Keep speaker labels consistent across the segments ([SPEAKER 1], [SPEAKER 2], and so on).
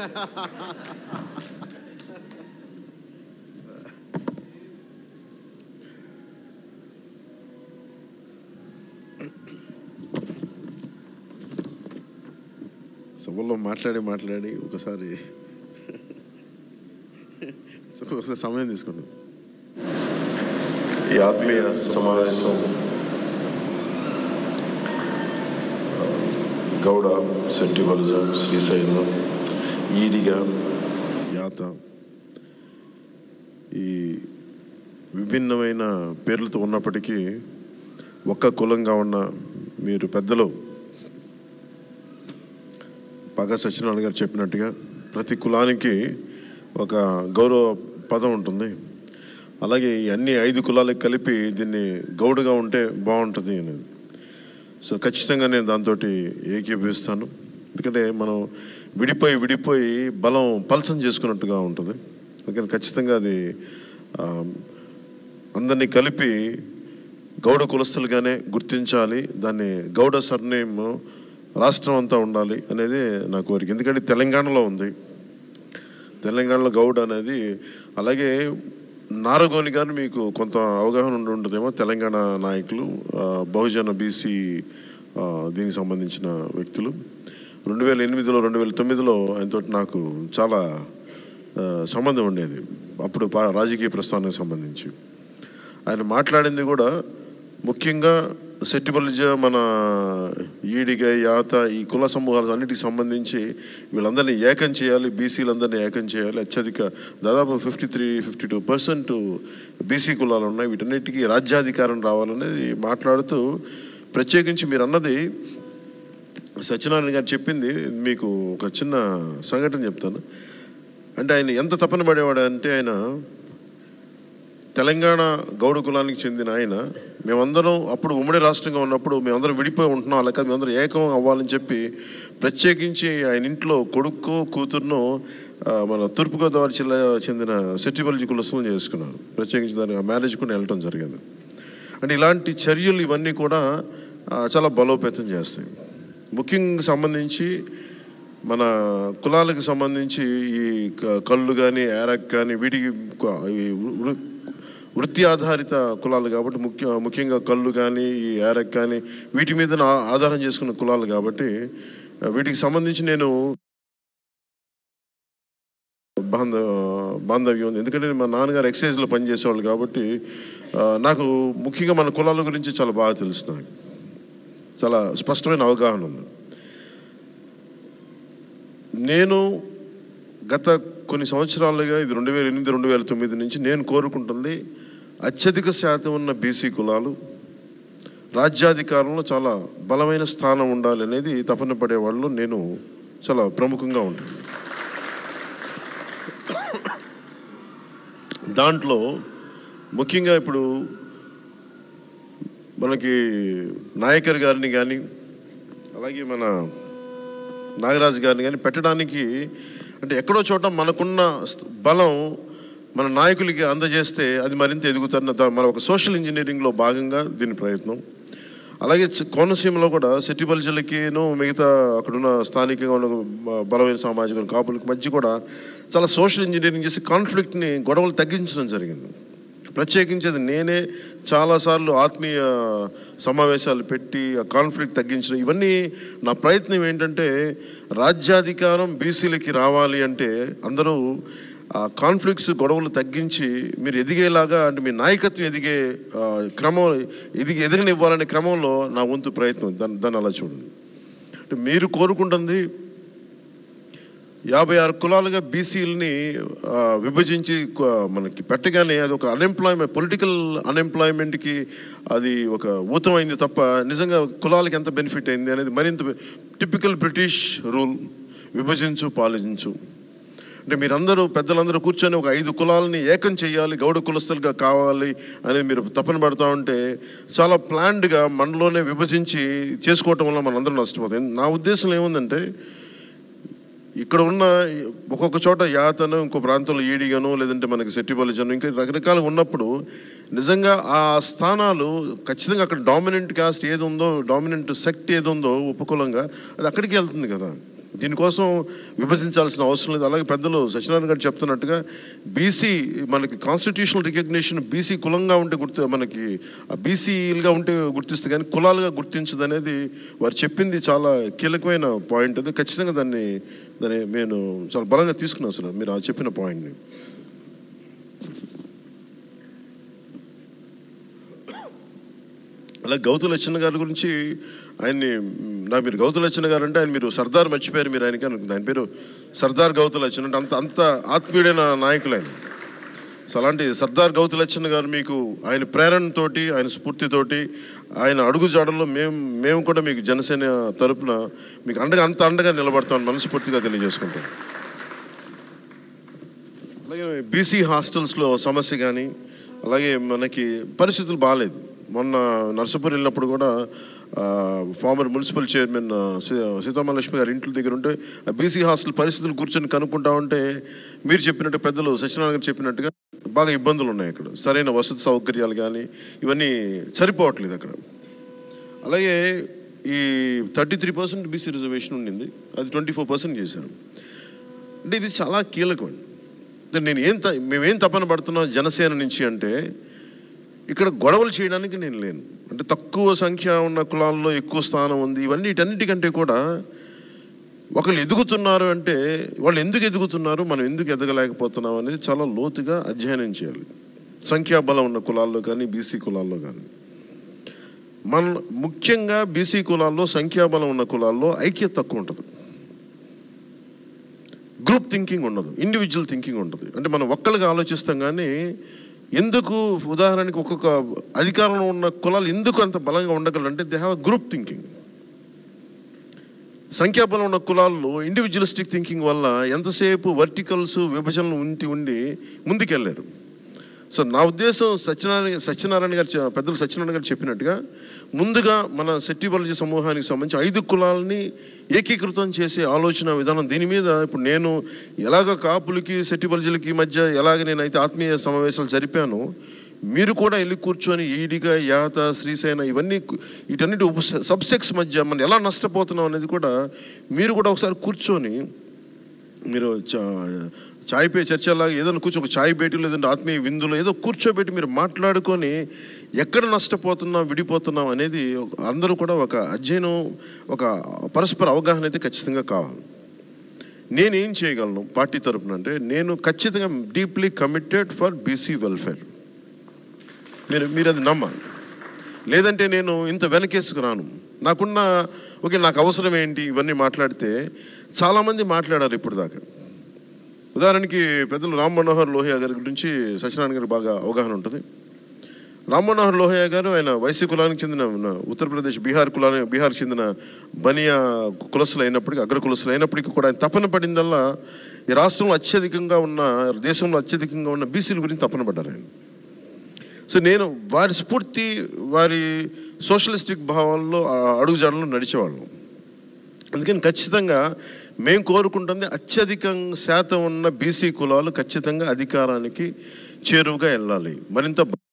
[SPEAKER 1] సభలో మాట్లాడి మాట్లాడి ఒకసారి ఒకసారి సమయం తీసుకున్నాం
[SPEAKER 2] ఈ ఆత్మీయ సమావేశం గౌడ శెట్టి బలుజం శ్రీశైలం ఈడిగా
[SPEAKER 1] యాత ఈ విభిన్నమైన పేర్లతో ఉన్నప్పటికీ ఒక్క కులంగా ఉన్న మీరు పెద్దలు పగా సత్యనారాయణ గారు చెప్పినట్టుగా ప్రతి కులానికి ఒక గౌరవ పదం ఉంటుంది అలాగే ఈ అన్ని ఐదు కులాలకు కలిపి దీన్ని గౌడుగా ఉంటే బాగుంటుంది అనేది సో ఖచ్చితంగా నేను దాంతో ఏకీభవిస్తాను ఎందుకంటే మనం విడిపోయి విడిపోయి బలం పలసం చేసుకున్నట్టుగా ఉంటుంది అందుకని ఖచ్చితంగా అది ఆ, అందరినీ కలిపి గౌడ కులస్తులుగానే గుర్తించాలి దాన్ని గౌడ సర్నేమ్ రాష్ట్రం అంతా ఉండాలి అనేది నా కోరిక ఎందుకంటే తెలంగాణలో ఉంది తెలంగాణలో గౌడ్ అనేది అలాగే నారగోని గారు మీకు కొంత అవగాహన ఉండి ఉంటుందేమో తెలంగాణ నాయకులు ఆ, బహుజన బీసీ ఆ, దీనికి సంబంధించిన వ్యక్తులు రెండు వేల ఎనిమిదిలో రెండు వేల తొమ్మిదిలో ఆయనతో నాకు చాలా ఆ, సంబంధం ఉండేది అప్పుడు పా- రాజకీయ ప్రస్థానానికి సంబంధించి ఆయన మాట్లాడింది కూడా ముఖ్యంగా సెట్టిబలిజ మన ఈడిగ యాత ఈ కుల సమూహాలు అన్నిటికి సంబంధించి వీళ్ళందరినీ ఏకం చేయాలి బీసీలందరినీ ఏకం చేయాలి అత్యధిక దాదాపు fifty three fifty two percent BC కులాలు ఉన్నాయి వీటన్నిటికీ రాజ్యాధికారం రావాలనేది మాట్లాడుతూ ప్రత్యేకించి మీరు అన్నది సత్యనారాయణ గారు చెప్పింది మీకు ఒక చిన్న సంఘటన చెప్తాను అంటే ఆయన ఎంత తపన పడేవాడు అంటే ఆయన తెలంగాణ గౌడ కులానికి చెందిన ఆయన మేమందరం అప్పుడు ఉమ్మడి రాష్ట్రంగా ఉన్నప్పుడు మేమందరం విడిపోయి ఉంటున్నాం అలా కాదు మేమందరం ఏకం అవ్వాలని చెప్పి ప్రత్యేకించి ఆయన ఇంట్లో కొడుకు కూతురును ఆ, మన తూర్పుగోదావరి జిల్లా చెందిన సెట్టిబల్జీ కులస్తులను చేసుకున్నారు ప్రత్యేకించి దానికి ఆ మ్యారేజ్ కూడా వెళ్ళటం జరిగింది అంటే ఇలాంటి చర్యలు ఇవన్నీ కూడా ఆ, చాలా బలోపేతం చేస్తాయి ముఖ్యంగా సంబంధించి మన కులాలకు సంబంధించి ఈ క- కళ్ళు కానీ ఏరక్ కానీ వీటికి క- ఈ వృ- వృత్తి ఆధారిత కులాలు కాబట్టి ముఖ్య ముఖ్యంగా కళ్ళు కానీ ఈ ఏరక్ కానీ వీటి మీద నా- ఆధారం చేసుకున్న కులాలు కాబట్టి ఆ, వీటికి సంబంధించి నేను బాంధ బాంధవ్యం ఉంది ఎందుకంటే మా నాన్నగారు ఎక్సైజ్లో పనిచేసేవాళ్ళు కాబట్టి ఆ, నాకు ముఖ్యంగా మన కులాల గురించి చాలా బాగా తెలుసు నాకు చాలా స్పష్టమైన అవగాహన ఉంది నేను గత కొన్ని సంవత్సరాలుగా ఇది రెండు వేల ఎనిమిది రెండు వేల తొమ్మిది నుంచి నేను కోరుకుంటుంది అత్యధిక శాతం ఉన్న బీసీ కులాలు రాజ్యాధికారంలో చాలా బలమైన స్థానం ఉండాలి అనేది తపన పడేవాళ్ళు నేను చాలా ప్రముఖంగా ఉంటుంది దాంట్లో ముఖ్యంగా ఇప్పుడు మనకి నాయకర్ గారిని కానీ అలాగే మన నాగరాజు గారిని కానీ పెట్టడానికి అంటే ఎక్కడో చోట మనకున్న స్థ- బలం మన నాయకులకి అందజేస్తే అది మరింత ఎదుగుతారన్న దా- మన ఒక సోషల్ ఇంజనీరింగ్లో భాగంగా దీని ప్రయత్నం అలాగే చ- కోనసీమలో కూడా సిటీ బల్జలకిను మిగతా అక్కడున్న స్థానికంగా ఉన్న బ- బలమైన సామాజిక వర్గం కాపులకి మధ్య కూడా చాలా సోషల్ ఇంజనీరింగ్ చేసి కాన్ఫ్లిక్ట్ని గొడవలు తగ్గించడం జరిగింది ప్రత్యేకించి అది నేనే చాలాసార్లు ఆత్మీయ సమావేశాలు పెట్టి ఆ కాన్ఫ్లిక్ట్ తగ్గించడం ఇవన్నీ నా ప్రయత్నం ఏంటంటే రాజ్యాధికారం బీసీలకి రావాలి అంటే అందరూ ఆ కాన్ఫ్లిక్ట్స్ గొడవలు తగ్గించి మీరు ఎదిగేలాగా అంటే మీ నాయకత్వం ఎదిగే ఆ, క్రమం ఎదిగి ఎదగనివ్వాలనే క్రమంలో నా వంతు ప్రయత్నం దాన్ని దాన్ని అలా చూడండి అంటే మీరు కోరుకుంటుంది యాభై ఆరు కులాలుగా బీసీలని విభజించి కు- మనకి పెట్టగానే అది ఒక అన్ఎంప్లాయ్మెంట్ పొలిటికల్ అన్ఎంప్లాయ్మెంట్కి అది ఒక ఊతమైంది తప్ప నిజంగా కులాలకి ఎంత బెనిఫిట్ అయింది అనేది మరింత టిపికల్ బ్రిటిష్ రూల్ విభజించు పాలించు అంటే మీరందరూ పెద్దలందరూ కూర్చొని ఒక ఐదు కులాలని ఏకం చేయాలి గౌడ కులస్తులుగా కావాలి అనేది మీరు తపన పడతా ఉంటే చాలా ప్లాన్డ్గా మనలోనే విభజించి చేసుకోవటం వల్ల మనందరం నష్టపోతాం నా ఉద్దేశం ఏముందంటే ఇక్కడ ఉన్న ఒక్కొక్క చోట యాతను ఇంకో ప్రాంతంలో ఈడిగాను లేదంటే మనకి సెట్టిబలిజను ఇంకా రకరకాలుగా ఉన్నప్పుడు నిజంగా ఆ స్థానాలు ఖచ్చితంగా అక్కడ డామినెంట్ కాస్ట్ ఏది ఉందో డామినెంట్ సెక్ట్ ఏది ఉందో ఉపకులంగా అది అక్కడికి వెళ్తుంది కదా దీనికోసం విభజించాల్సిన అవసరం లేదు అలాగే పెద్దలు సత్యనారాయణ గారు చెప్తున్నట్టుగా బీసీ మనకి కాన్స్టిట్యూషనల్ రికగ్నిషన్ బీసీ కులంగా ఉంటే గుర్తు మనకి బీసీలుగా ఉంటే గుర్తిస్తుంది కానీ కులాలుగా గుర్తించదు అనేది వారు చెప్పింది చాలా కీలకమైన పాయింట్ అది ఖచ్చితంగా దాన్ని దాన్ని నేను చాలా బలంగా తీసుకున్నాను అసలు మీరు ఆ చెప్పిన పాయింట్ని అలా గౌతు లచ్చన్న గారి గురించి ఆయన్ని నా మీరు గౌతు లచ్చన్న గారు అంటే ఆయన మీరు సర్దార్ మర్చిపోయారు మీరు ఆయనకి అనుకుంది ఆయన పేరు సర్దార్ గౌతు లచ్చన్న అంటే అంత అంత ఆత్మీయుడైన నాయకులు ఆయన సో అలాంటి సర్దార్ గౌతు లచ్చన్న గారు మీకు ఆయన ప్రేరణతోటి ఆయన స్ఫూర్తితోటి ఆయన అడుగు జాడల్లో మేము మేము కూడా మీకు జనసేన తరపున మీకు అండగా అంత అండగా నిలబడతామని మనస్ఫూర్తిగా తెలియజేసుకుంటాం అలాగే బీసీ హాస్టల్స్లో సమస్య కానీ అలాగే మనకి పరిస్థితులు బాగాలేదు మొన్న నర్సపూర్ వెళ్ళినప్పుడు కూడా ఫార్మర్ మున్సిపల్ చైర్మన్ ఆ, సీ- సీతామహాలక్ష్మి గారి ఇంటి దగ్గర ఉంటే ఆ బీసీ హాస్టల్ పరిస్థితులు కూర్చొని కనుక్కుంటా ఉంటే మీరు చెప్పినట్టు పెద్దలు సత్యనారాయణ గారు చెప్పినట్టుగా బాగా ఇబ్బందులు ఉన్నాయి అక్కడ సరైన వసతి సౌకర్యాలు కానీ ఇవన్నీ సరిపోవట్లేదు అక్కడ అలాగే ఈ thirty three percent BC reservation ఉండింది అది ట్వంటీ ఫోర్ పర్సెంట్ చేశారు అంటే ఇది చాలా కీలకం అంటే నేను ఏం త- మేమేం తపన పడుతున్నాం జనసేన నుంచి అంటే ఇక్కడ గొడవలు చేయడానికి నేను లేను అంటే తక్కువ సంఖ్య ఉన్న కులాల్లో ఎక్కువ స్థానం ఉంది ఇవన్నీ వీటన్నిటికంటే కూడా ఒకళ్ళు ఎదుగుతున్నారు అంటే వాళ్ళు ఎందుకు ఎదుగుతున్నారు మనం ఎందుకు ఎదగలేకపోతున్నాం అనేది చాలా లోతుగా అధ్యయనం చేయాలి సంఖ్యాబలం ఉన్న కులాల్లో కానీ బీసీ కులాల్లో కానీ మన ముఖ్యంగా బీసీ కులాల్లో సంఖ్యాబలం ఉన్న కులాల్లో ఐక్యత తక్కువ ఉంటుంది గ్రూప్ థింకింగ్ ఉండదు ఇండివిజువల్ థింకింగ్ ఉంటుంది అంటే మనం ఒక్కళ్ళగా ఆలోచిస్తాం కానీ ఎందుకు ఉదాహరణకి ఒక్కొక్క అధికారంలో ఉన్న కులాలు ఎందుకు అంత బలంగా ఉండగలంటే దే హ్యావ్ గ్రూప్ థింకింగ్ సంఖ్యాబలం ఉన్న కులాల్లో ఇండివిజువలిస్టిక్ థింకింగ్ వల్ల ఎంతసేపు వర్టికల్స్ విభజనలు ఉంటి ఉండి ముందుకెళ్ళారు సో నా ఉద్దేశం సత్యనారాయణ సత్యనారాయణ గారు చె- పెద్దలు సత్యనారాయణ గారు చెప్పినట్టుగా ముందుగా మన సెట్టిబాలజీ సమూహానికి సంబంధించి ఐదు కులాలని ఏకీకృతం చేసే ఆలోచన విధానం దీని మీద ఇప్పుడు నేను ఎలాగ కాపులకి సెట్టిబాలజీలకి మధ్య ఎలాగ నేనైతే ఆత్మీయ సమావేశాలు జరిపానో మీరు కూడా వెళ్ళి కూర్చొని ఈడిగా యాత శ్రీసేన ఇవన్నీ కు- వీటన్నిటి ఉప సబ్సెక్స్ మధ్య మనం ఎలా నష్టపోతున్నాం అనేది కూడా మీరు కూడా ఒకసారి కూర్చొని మీరు చా- చాయ్ పే చర్చలాగా ఏదైనా కూర్చో ఒక చాయ్ భేటీలో లేదంటే ఆత్మీయ విందులో ఏదో కూర్చోబెట్టి మీరు మాట్లాడుకొని ఎక్కడ నష్టపోతున్నాం విడిపోతున్నాం అనేది ఒక- అందరూ కూడా ఒక అధ్యయనం ఒక పరస్పర అవగాహన అయితే ఖచ్చితంగా కావాలి నేనేం చేయగలను పార్టీ తరపున అంటే నేను ఖచ్చితంగా deeply committed for BC welfare మీరు మీరు అది నమ్మాలి లేదంటే నేను ఇంత వెనకేసుకు రాను నాకున్న ఓకే నాకు అవసరం ఏంటి ఇవన్నీ మాట్లాడితే చాలామంది మాట్లాడారు ఇప్పుడు దాకా ఉదాహరణకి పెద్దలు రామ్ మనోహర్ లోహియా గారి గురించి సత్యనారాయణ గారికి బాగా అవగాహన ఉంటుంది రామ్ మనోహర్ లోహియా గారు ఆయన వైశ్య కులానికి చెందిన ఉన్న ఉత్తరప్రదేశ్ బీహార్ కులానికి బీహార్కి చెందిన బనియా కులస్తులు అయినప్పటికీ అగ్ర కులస్తులు అయినప్పటికీ కూడా ఆయన తపన పడిందల్లా ఈ రాష్ట్రంలో అత్యధికంగా ఉన్న దేశంలో అత్యధికంగా ఉన్న బీసీల గురించి తపన పడ్డారు ఆయన సో నేను వారి స్ఫూర్తి వారి సోషలిస్టిక్ భావాల్లో ఆ అడుగుజాడల్లో నడిచేవాళ్ళం అందుకని ఖచ్చితంగా మేము కోరుకుంటుంది అత్యధిక శాతం ఉన్న బీసీ కులాలు ఖచ్చితంగా అధికారానికి చేరువుగా వెళ్ళాలి మరింత బ-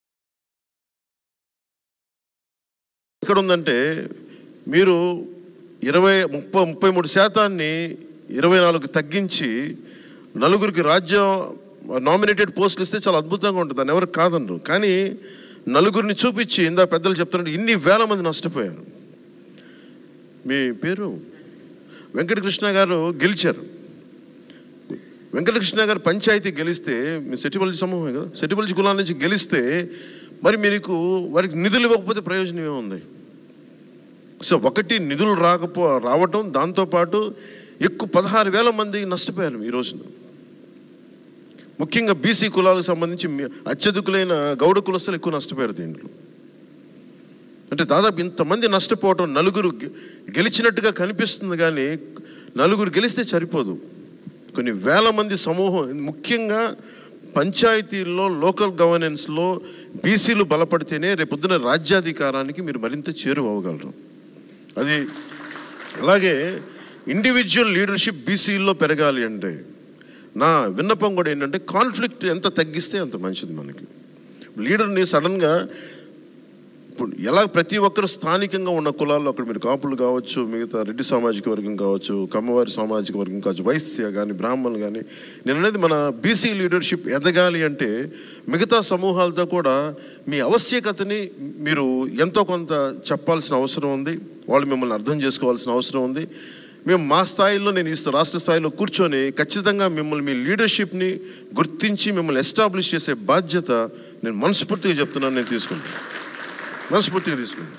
[SPEAKER 1] ఎక్కడ ఉందంటే మీరు ఇరవై ముప్పై ముప్పై మూడు శాతాన్ని ఇరవై నాలుగు తగ్గించి నలుగురికి రాజ్యం నామినేటెడ్ పోస్టులు ఇస్తే చాలా అద్భుతంగా ఉంటుంది దాన్ని ఎవరికి కాదనరు కానీ నలుగురిని చూపించి ఇందా పెద్దలు చెప్తున్నట్టు ఇన్ని వేల మంది నష్టపోయారు మీ పేరు వెంకటకృష్ణ గారు గెలిచారు వెంకటకృష్ణ గారు పంచాయతీ గెలిస్తే మీ సెటిబల్జీ సమూహం కదా సెటిబల్జీ కులాల నుంచి గెలిస్తే మరి మీకు వారికి నిధులు ఇవ్వకపోతే ప్రయోజనం ఏముంది సో ఒకటి నిధులు రాకపో రావటం దాంతోపాటు ఎక్కువ పదహారు వేల మంది నష్టపోయారు ఈ రోజున ముఖ్యంగా బీసీ కులాలకు సంబంధించి మీ- అత్యధికులైన గౌడ కులస్తులు ఎక్కువ నష్టపోయారు దీంట్లో అంటే దాదాపు ఇంతమంది నష్టపోవటం నలుగురు గె- గెలిచినట్టుగా కనిపిస్తుంది కానీ నలుగురు గెలిస్తే సరిపోదు కొన్ని వేల మంది సమూహం ముఖ్యంగా పంచాయతీల్లో లోకల్ గవర్నెన్స్లో బీసీలు బలపడితేనే రేపొద్దున రాజ్యాధికారానికి మీరు మరింత చేరువవ్వగలరు అది అలాగే ఇండివిజువల్ లీడర్షిప్ బీసీల్లో పెరగాలి అంటే నా విన్నపం కూడా ఏంటంటే కాన్ఫ్లిక్ట్ ఎంత తగ్గిస్తే అంత మంచిది మనకి లీడర్ని సడన్గా ఇప్పుడు ఎలా ప్రతి ఒక్కరు స్థానికంగా ఉన్న కులాల్లో అక్కడ మీరు కాపులు కావచ్చు మిగతా రెడ్డి సామాజిక వర్గం కావచ్చు కమ్మవారి సామాజిక వర్గం కావచ్చు వైశ్య కానీ బ్రాహ్మణులు కానీ నేను అనేది మన బీసీ లీడర్షిప్ ఎదగాలి అంటే మిగతా సమూహాలతో కూడా మీ ఆవశ్యకతని మీరు ఎంతో కొంత చెప్పాల్సిన అవసరం ఉంది వాళ్ళు మిమ్మల్ని అర్థం చేసుకోవాల్సిన అవసరం ఉంది మేము మా స్థాయిలో నేను ఈ రాష్ట్ర స్థాయిలో కూర్చొని ఖచ్చితంగా మిమ్మల్ని మీ లీడర్షిప్ని గుర్తించి మిమ్మల్ని ఎస్టాబ్లిష్ చేసే బాధ్యత నేను మనస్ఫూర్తిగా చెప్తున్నాను నేను తీసుకుంటాను మనస్ఫూర్తిగా తీసుకుంటాను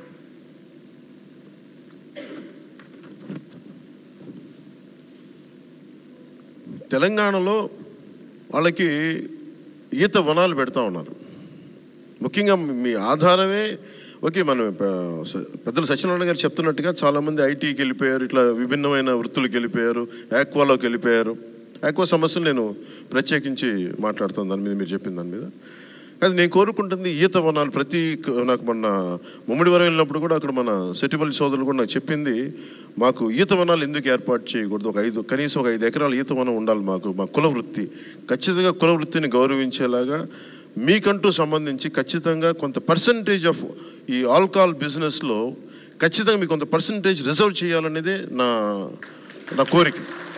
[SPEAKER 1] తెలంగాణలో వాళ్ళకి ఈత వనాలు పెడతా ఉన్నారు ముఖ్యంగా మీ ఆధారమే ఓకే మనం ప- స- పెద్దలు సత్యనారాయణ గారు చెప్తున్నట్టుగా చాలామంది ఐటీకి వెళ్ళిపోయారు ఇట్లా విభిన్నమైన వృత్తులకు వెళ్ళిపోయారు ఆక్వాలోకి వెళ్ళిపోయారు ఆక్వా సమస్యలు నేను ప్రత్యేకించి మాట్లాడుతాను దాని మీద మీరు చెప్పిన దాని మీద అది నేను కోరుకుంటుంది ఈత వనాలు ప్రతి క- నాకు మొన్న ముమ్మడివరం వెళ్ళినప్పుడు కూడా అక్కడ మన సెటిపల్లి సోదరులు కూడా నాకు చెప్పింది మాకు ఈత వనాలు ఎందుకు ఏర్పాటు చేయకూడదు ఒక ఐదు కనీసం ఒక ఐదు ఎకరాల ఈత వనం ఉండాలి మాకు మా కుల వృత్తి ఖచ్చితంగా కుల వృత్తిని గౌరవించేలాగా మీకంటూ సంబంధించి ఖచ్చితంగా కొంత పర్సంటేజ్ ఆఫ్ ఈ ఆల్కహాల్ బిజినెస్లో ఖచ్చితంగా మీకు కొంత పర్సంటేజ్ రిజర్వ్ చేయాలనేదే నా నా కోరిక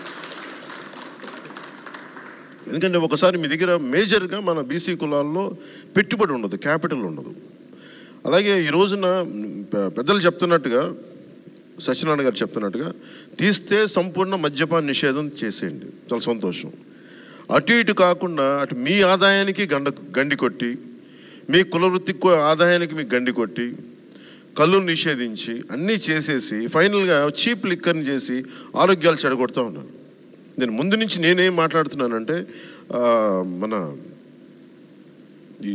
[SPEAKER 1] ఎందుకంటే ఒకసారి మీ దగ్గర మేజర్గా మన బీసీ కులాల్లో పెట్టుబడి ఉండదు క్యాపిటల్ ఉండదు అలాగే ఈ రోజున పె- పెద్దలు చెప్తున్నట్టుగా సత్యనారాయణ గారు చెప్తున్నట్టుగా తీస్తే సంపూర్ణ మద్యపాన నిషేధం చేసేయండి చాలా సంతోషం అటు ఇటు కాకుండా అటు మీ ఆదాయానికి గండ గండి కొట్టి మీ కుల వృత్తికి కూ- ఆదాయానికి మీకు గండి కొట్టి కళ్ళు నిషేధించి అన్నీ చేసేసి ఫైనల్గా చీప్ లిక్కర్ని చేసి ఆరోగ్యాలు చెడగొడతా ఉన్నారు నేను ముందు నుంచి నేనేం మాట్లాడుతున్నానంటే ఆ, మన ఈ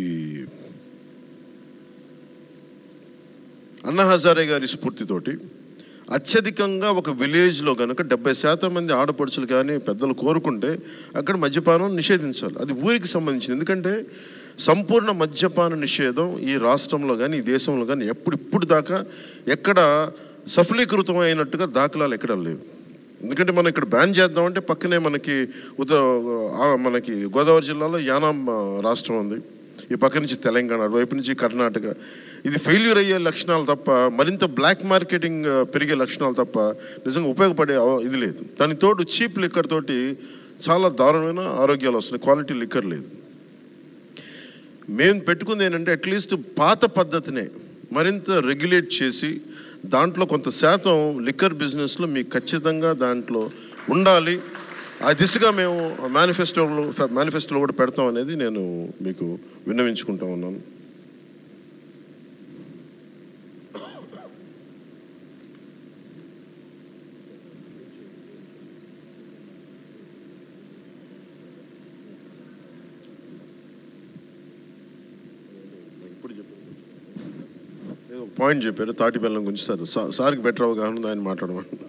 [SPEAKER 1] అన్నా హజారే గారి స్ఫూర్తితోటి అత్యధికంగా ఒక విలేజ్లో కనుక డెబ్బై శాతం మంది ఆడపడుచులు కానీ పెద్దలు కోరుకుంటే అక్కడ మద్యపానం నిషేధించాలి అది ఊరికి సంబంధించింది ఎందుకంటే సంపూర్ణ మద్యపాన నిషేధం ఈ రాష్ట్రంలో కానీ ఈ దేశంలో కానీ ఎప్పుడు ఇప్పుడు దాకా ఎక్కడ సఫలీకృతం అయినట్టుగా దాఖలాలు ఎక్కడ లేవు ఎందుకంటే మనం ఇక్కడ బ్యాన్ చేద్దామంటే పక్కనే మనకి ఉద ఆ, మనకి గోదావరి జిల్లాలో యానాం ఆ, రాష్ట్రం ఉంది ఈ పక్క నుంచి తెలంగాణ వైపు నుంచి కర్ణాటక ఇది ఫెయిల్యూర్ అయ్యే లక్షణాలు తప్ప మరింత బ్లాక్ మార్కెటింగ్ ఆ, పెరిగే లక్షణాలు తప్ప నిజంగా ఉపయోగపడే అవ- ఇది లేదు దాని తోడు చీప్ లిక్కర్ తోటి చాలా దారుణమైన ఆరోగ్యాలు వస్తున్నాయి క్వాలిటీ లిక్కర్ లేదు మేము పెట్టుకుంది ఏంటంటే అట్లీస్ట్ పాత పద్ధతినే మరింత రెగ్యులేట్ చేసి దాంట్లో కొంత శాతం లిక్కర్ బిజినెస్లో మీకు ఖచ్చితంగా దాంట్లో ఉండాలి ఆ దిశగా మేము మేనిఫెస్టోలో మేనిఫెస్టోలో కూడా పెడతాం అనేది నేను మీకు విన్నవించుకుంటా ఉన్నాను ఇప్పుడు చెప్పారు ఏదో పాయింట్ చెప్పారు తాటి బెల్లం గురించి సార్ సా- సార్కి బెటర్ అవగాహన ఉంది ఆయన మాట్లాడమని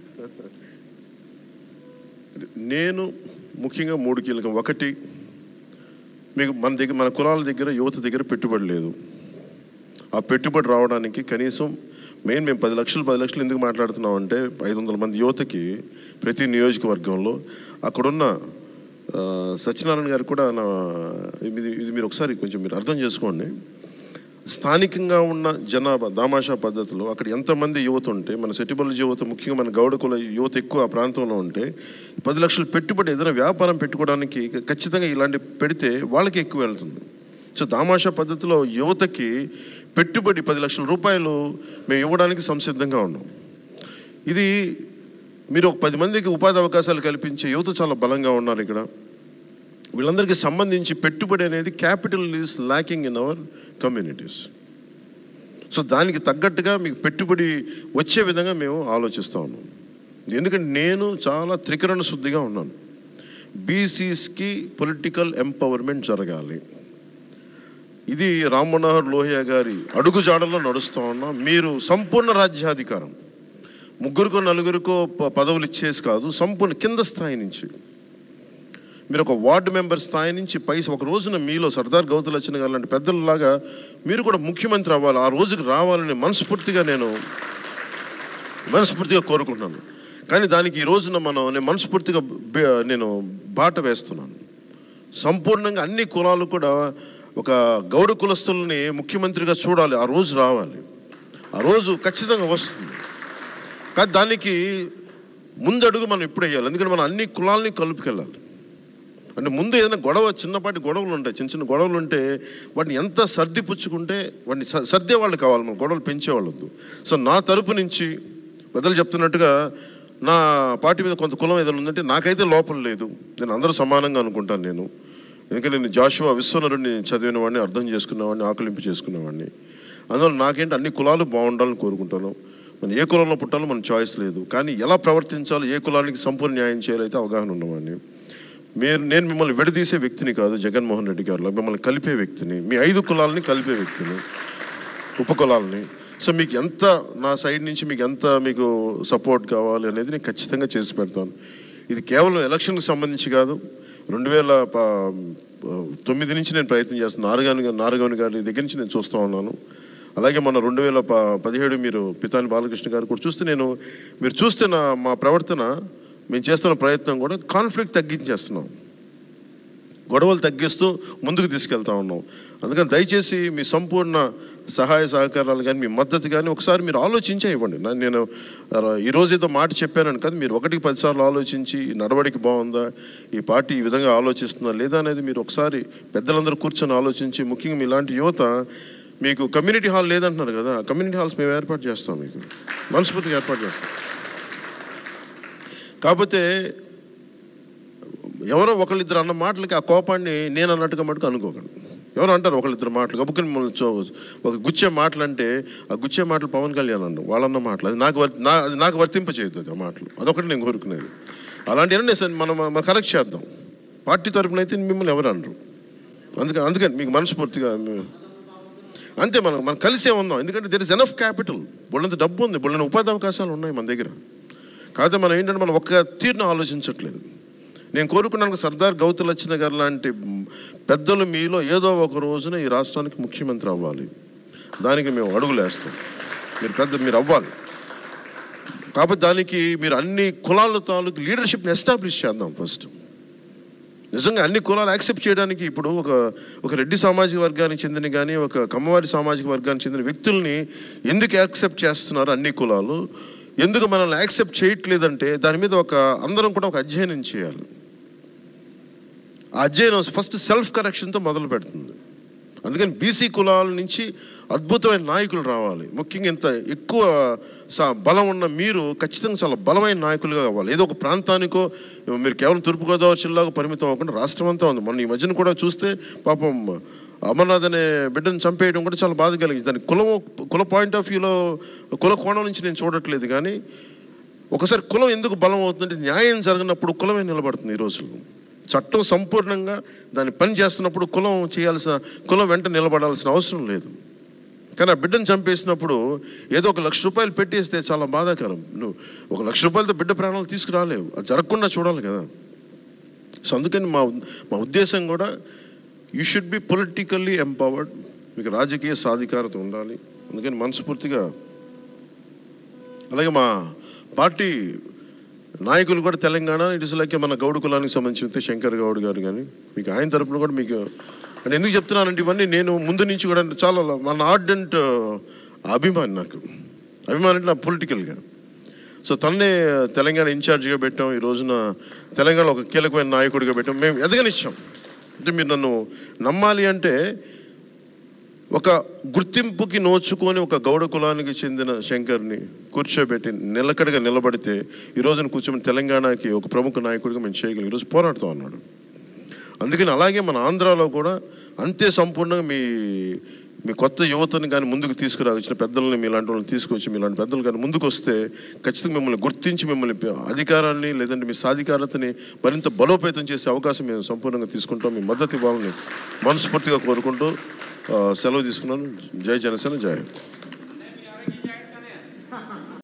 [SPEAKER 1] నేను ముఖ్యంగా మూడు కీలకం ఒకటి మీకు మన దగ్గర మన కులాల దగ్గర యువత దగ్గర పెట్టుబడి లేదు ఆ పెట్టుబడి రావడానికి కనీసం మెయిన్ మేము పది లక్షలు పది లక్షలు ఎందుకు మాట్లాడుతున్నాం అంటే ఐదు వందల మంది యువతకి ప్రతి నియోజకవర్గంలో అక్కడున్న ఆ, సత్యనారాయణ గారు కూడా నా ఇది ఇది మీరు ఒకసారి కొంచెం మీరు అర్థం చేసుకోండి స్థానికంగా ఉన్న జనాభా దామాషా పద్ధతిలో అక్కడ ఎంతమంది యువత ఉంటే మన సెటిబల్ యువత ముఖ్యంగా మన గౌడ కుల యువత ఎక్కువ ఆ ప్రాంతంలో ఉంటే పది లక్షలు పెట్టుబడి ఏదైనా వ్యాపారం పెట్టుకోవడానికి ఖచ్చితంగా ఇలాంటి పెడితే వాళ్ళకి ఎక్కువ వెళ్తుంది సో దామాషా పద్ధతిలో యువతకి పెట్టుబడి పది లక్షల రూపాయలు మేము ఇవ్వడానికి సంసిద్ధంగా ఉన్నాం ఇది మీరు ఒక పది మందికి ఉపాధి అవకాశాలు కల్పించే యువత చాలా బలంగా ఉన్నారు ఇక్కడ వీళ్ళందరికీ సంబంధించి పెట్టుబడి అనేది capital is lacking in our communities so దానికి తగ్గట్టుగా మీకు పెట్టుబడి వచ్చే విధంగా మేము ఆలోచిస్తూ ఉన్నాం ఎందుకంటే నేను చాలా త్రికరణ శుద్ధిగా ఉన్నాను బీసీస్కి పొలిటికల్ ఎంపవర్మెంట్ జరగాలి ఇది రామ్ మనోహర్ లోహియా గారి అడుగుజాడలో నడుస్తూ ఉన్నాం మీరు సంపూర్ణ రాజ్యాధికారం ముగ్గురికో నలుగురికో ప- పదవులు ఇచ్చేసి కాదు సంపూర్ణ కింద స్థాయి నుంచి మీరు ఒక వార్డు మెంబర్ స్థాయి నుంచి పై ఒక రోజున మీలో సర్దార్ గౌతలచ్చిన గారు లాంటి పెద్దలలాగా మీరు కూడా ముఖ్యమంత్రి అవ్వాలి ఆ రోజుకి రావాలని మనస్ఫూర్తిగా నేను మనస్ఫూర్తిగా కోరుకుంటున్నాను కానీ దానికి ఈ రోజున మనం నేను మనస్ఫూర్తిగా బే- నేను బాట వేస్తున్నాను సంపూర్ణంగా అన్ని కులాలు కూడా ఒక గౌడ కులస్తుల్ని ముఖ్యమంత్రిగా చూడాలి ఆ రోజు రావాలి ఆ రోజు ఖచ్చితంగా వస్తుంది కానీ దానికి ముందడుగు మనం ఇప్పుడు వేయాలి ఎందుకంటే మనం అన్ని కులాలని కలుపుకెళ్ళాలి అంటే ముందు ఏదైనా గొడవ చిన్నపాటి గొడవలు ఉంటాయి చిన్న చిన్న గొడవలు ఉంటే వాటిని ఎంత సర్ది పుచ్చుకుంటే వాటిని స- సర్దే వాళ్ళు కావాలి మనం గొడవలు పెంచేవాళ్ళు వద్దు సో నా తరపు నుంచి పెద్దలు చెప్తున్నట్టుగా నా పార్టీ మీద కొంత కులం ఏదైనా ఉందంటే నాకైతే లోపల లేదు నేను అందరూ సమానంగా అనుకుంటాను నేను ఎందుకంటే నేను జాషువా విశ్వనరుడిని చదివిన వాడిని అర్థం చేసుకున్నవాడిని ఆకలింపు చేసుకున్నవాడిని అందువల్ల నాకేంటి అన్ని కులాలు బాగుండాలని కోరుకుంటాను మనం ఏ కులంలో పుట్టాలో మన చాయిస్ లేదు కానీ ఎలా ప్రవర్తించాలో ఏ కులానికి సంపూర్ణ న్యాయం చేయాలైతే అవగాహన ఉన్నవాడిని మీరు నేను మిమ్మల్ని విడదీసే వ్యక్తిని కాదు జగన్మోహన్ రెడ్డి గారిలో మిమ్మల్ని కలిపే వ్యక్తిని మీ ఐదు కులాలని కలిపే వ్యక్తిని ఉపకులాలని సో మీకు ఎంత నా సైడ్ నుంచి మీకు ఎంత మీకు సపోర్ట్ కావాలి అనేది నేను ఖచ్చితంగా చేసి పెడతాను ఇది కేవలం ఎలక్షన్కి సంబంధించి కాదు రెండు వేల ప- తొమ్మిది నుంచి నేను ప్రయత్నం చేస్తున్నాను నారగాని గారి నారగాని గారి దగ్గర నుంచి నేను చూస్తూ ఉన్నాను అలాగే మన రెండు వేల ప పదిహేడు మీరు పితాని బాలకృష్ణ గారు కూడా చూస్తే నేను మీరు చూస్తే నా మా ప్రవర్తన మేము చేస్తున్న ప్రయత్నం కూడా కాన్ఫ్లిక్ట్ తగ్గించేస్తున్నాం గొడవలు తగ్గిస్తూ ముందుకు తీసుకెళ్తా ఉన్నాం అందుకని దయచేసి మీ సంపూర్ణ సహాయ సహకారాలు కానీ మీ మద్దతు కానీ ఒకసారి మీరు ఆలోచించే ఇవ్వండి నా- నేను ఆ, ఈ రోజు ఏదో మాట చెప్పానని కాదు మీరు ఒకటికి పదిసార్లు ఆలోచించి ఈ నడవడిక బాగుందా ఈ పార్టీ ఈ విధంగా ఆలోచిస్తుందా లేదా అనేది మీరు ఒకసారి పెద్దలందరూ కూర్చొని ఆలోచించి ముఖ్యంగా మీలాంటి యువత మీకు కమ్యూనిటీ హాల్ లేదంటున్నారు కదా కమ్యూనిటీ హాల్స్ మేము ఏర్పాటు చేస్తాం మీకు మనస్ఫూర్తిగా ఏర్పాటు చేస్తాం కాకపోతే ఎవరో ఒకళ్ళిద్దరు అన్న మాటలకి ఆ కోపాన్ని నేను అన్నట్టుగా మటుకు అనుకోకండి ఎవరు అంటారు ఒకళ్ళిద్దరు మాటలు గబుకుని మిమ్మల్ని చో- ఒక గుచ్చే మాటలు అంటే ఆ గుచ్చే మాటలు పవన్ కళ్యాణ్ అన్న వాళ్ళన్న మాటలు అది నాకు వర్- నా అది నాకు వర్తింపచేయద్దు అది ఆ మాటలు అదొకటి నేను కోరుకునేది అలాంటివన్నీ సార్ మనం మనం కరెక్ట్ చేద్దాం పార్టీ తరపున అయితే మిమ్మల్ని ఎవరు అనరు అందుకని అందుకని మీకు మనస్ఫూర్తిగా మీ- అంతే మనం మనం కలిసే ఉందాం ఎందుకంటే దెర్ ఇస్ ఎనఫ్ క్యాపిటల్ బుల్లంత డబ్బు ఉంది బుల్లని ఉపాధి అవకాశాలు ఉన్నాయి మన దగ్గర కాకపోతే మనం ఏంటంటే మనం ఒక్క తీరును ఆలోచించట్లేదు నేను కోరుకున్నాను సర్దార్ గౌతు లచ్చన గారు లాంటి పెద్దలు మీలో ఏదో ఒక రోజున ఈ రాష్ట్రానికి ముఖ్యమంత్రి అవ్వాలి దానికి మేము అడుగులేస్తాం మీరు పెద్ద మీరు అవ్వాలి కాబట్టి దానికి మీరు అన్ని కులాల తాలూకు లీడర్షిప్ని ఎస్టాబ్లిష్ చేద్దాం ఫస్ట్ నిజంగా అన్ని కులాలు యాక్సెప్ట్ చేయడానికి ఇప్పుడు ఒక ఒక రెడ్డి సామాజిక వర్గానికి చెందిన కానీ ఒక కమ్మవారి సామాజిక వర్గానికి చెందిన వ్యక్తుల్ని ఎందుకు యాక్సెప్ట్ చేస్తున్నారు అన్ని కులాలు ఎందుకు మనల్ని యాక్సెప్ట్ చేయట్లేదంటే దాని మీద ఒక అందరం కూడా ఒక అధ్యయనం చేయాలి ఆ అధ్యయనం ఫస్ట్ సెల్ఫ్ కరెక్షన్తో మొదలు పెడుతుంది అందుకని బీసీ కులాల నుంచి అద్భుతమైన నాయకులు రావాలి ముఖ్యంగా ఇంత ఎక్కువ స- బలం ఉన్న మీరు ఖచ్చితంగా చాలా బలమైన నాయకులుగా కావాలి ఏదో ఒక ప్రాంతానికో మీరు కేవలం తూర్పుగోదావరి జిల్లాకు పరిమితం అవ్వకుండా రాష్ట్రం అంతా ఉంది మొన్న ఈ మధ్యన కూడా చూస్తే పాపం అమర్నాథ్ అనే బిడ్డను చంపేయడం కూడా చాలా బాధ కలిగింది దాని కులం కుల పాయింట్ ఆఫ్ వ్యూలో కుల కోణం నుంచి నేను చూడట్లేదు కానీ ఒకసారి కులం ఎందుకు బలం అవుతుందంటే న్యాయం జరగనప్పుడు కులమే నిలబడుతుంది ఈ రోజుల్లో చట్టం సంపూర్ణంగా దాన్ని పని చేస్తున్నప్పుడు కులం చేయాల్సిన కులం వెంట నిలబడాల్సిన అవసరం లేదు కానీ ఆ బిడ్డను చంపేసినప్పుడు ఏదో ఒక లక్ష రూపాయలు పెట్టేస్తే చాలా బాధాకరం నువ్వు ఒక లక్ష రూపాయలతో బిడ్డ ప్రాణాలు తీసుకురాలేవు అది జరగకుండా చూడాలి కదా సో అందుకని మా మా ఉద్దేశం కూడా you should be politically empowered మీకు రాజకీయ సాధికారత ఉండాలి అందుకని మనస్ఫూర్తిగా అలాగే మా పార్టీ నాయకులు కూడా తెలంగాణ ఇట్ ఇస్ లైక్ మన గౌడ కులానికి సంబంధించి శంకర్ గౌడ్ గారు కానీ మీకు ఆయన తరపున కూడా మీకు అంటే ఎందుకు చెప్తున్నానంటే ఇవన్నీ నేను ముందు నుంచి కూడా చాలా మన ఆర్డెంట్ అభిమాని నాకు అభిమాని అంటే నా పొలిటికల్గా సో తన్నే తెలంగాణ ఇన్ఛార్జిగా పెట్టాం ఈ రోజున తెలంగాణలో ఒక కీలకమైన నాయకుడిగా పెట్టాం మేము ఎదగనిచ్చాం అంటే మీరు నన్ను నమ్మాలి అంటే ఒక గుర్తింపుకి నోచుకొని ఒక గౌడ కులానికి చెందిన శంకర్ని కూర్చోబెట్టి నిలకడగా నిలబడితే ఈ రోజున కూర్చొని తెలంగాణకి ఒక ప్రముఖ నాయకుడిగా మేము చేయగలం ఈరోజు పోరాడుతూ ఉన్నాడు అందుకని అలాగే మన ఆంధ్రాలో కూడా అంతే సంపూర్ణంగా మీ మీ కొత్త యువతని కానీ ముందుకు తీసుకురావచ్చిన పెద్దలని మీలాంటి వాళ్ళని తీసుకొచ్చి మీలాంటి పెద్దలు కానీ ముందుకు వస్తే ఖచ్చితంగా మిమ్మల్ని గుర్తించి మిమ్మల్ని అధికారాన్ని లేదంటే మీ సాధికారతని మరింత బలోపేతం చేసే అవకాశం మేము సంపూర్ణంగా తీసుకుంటాం మీ మద్దతు ఇవ్వాలని మనస్ఫూర్తిగా కోరుకుంటూ ఆ, సెలవు తీసుకున్నాను జై జనసేన జై హింద్